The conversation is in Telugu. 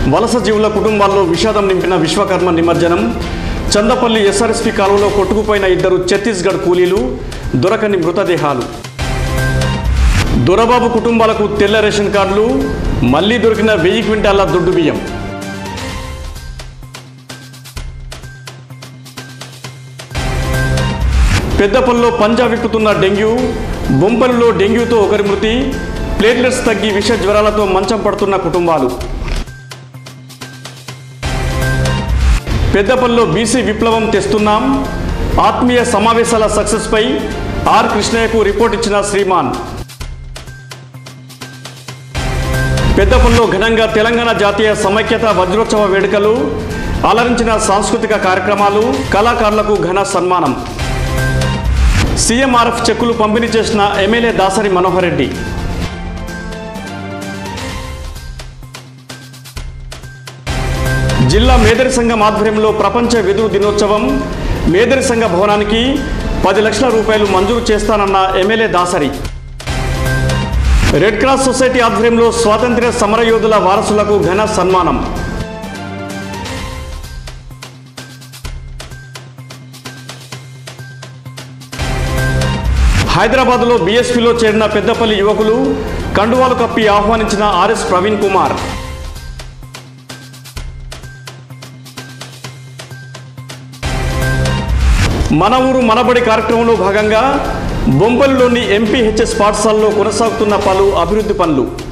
వలస జీవుల కుటుంబాల్లో విషాదం నింపిన విశ్వకర్మ నిమజ్జనం చందపల్లి ఎస్ఆర్ఎస్పి కాలువలో కొట్టుకుపోయిన ఇద్దరు ఛత్తీస్గఢ్ కూలీలు దొరకని మృతదేహాలు దొరబాబు కుటుంబాలకు తెల్ల రేషన్ కార్డులు మళ్లీ దొరికిన వెయ్యి క్వింటాల దొడ్డు బియ్యం పెద్దపల్లిలో పంజా విప్పుతున్న డెంగ్యూ బొంపల్లిలో డెంగ్యూతో ఒకరి మృతి ప్లేట్లెట్స్ తగ్గి విష జ్వరాలతో మంచం పడుతున్న కుటుంబాలు పెద్దపల్లిలో బీసీ విప్లవం తెస్తున్నాం ఆత్మీయ సమావేశాల సక్సెస్పై ఆర్ కృష్ణయ్యకు రిపోర్ట్ ఇచ్చిన శ్రీమాన్ పెద్దపల్లిలో ఘనంగా తెలంగాణ జాతీయ సమైక్యత వజ్రోత్సవ వేడుకలు అలరించిన సాంస్కృతిక కార్యక్రమాలు కళాకారులకు ఘన సన్మానం సీఎంఆర్ఎఫ్ చెక్కులు పంపిణీ చేసిన ఎమ్మెల్యే దాసరి మనోహర్ రెడ్డి జిల్లా మేదరి సంఘం ఆధ్వర్యంలో ప్రపంచ వెదురు దినోత్సవం మేదరి సంఘ భవనానికి పది లక్షల రూపాయలు మంజూరు చేస్తానన్న MLA Dasari red cross society ఆధ్వర్యంలో స్వాతంత్ర్య సమరయోధుల వారసులకు ఘన సన్మానం హైదరాబాద్లో బీఎస్పీలో చేరిన పెద్దపల్లి యువకులు కండువాలు కప్పి ఆహ్వానించిన ఆర్ఎస్ ప్రవీణ్ కుమార్ మన ఊరు మనబడి కార్యక్రమంలో భాగంగా బొంపల్లిలోని ఎంపీహెచ్ఎస్ పాఠశాలలో కొనసాగుతున్న పలు అభివృద్ధి పనులు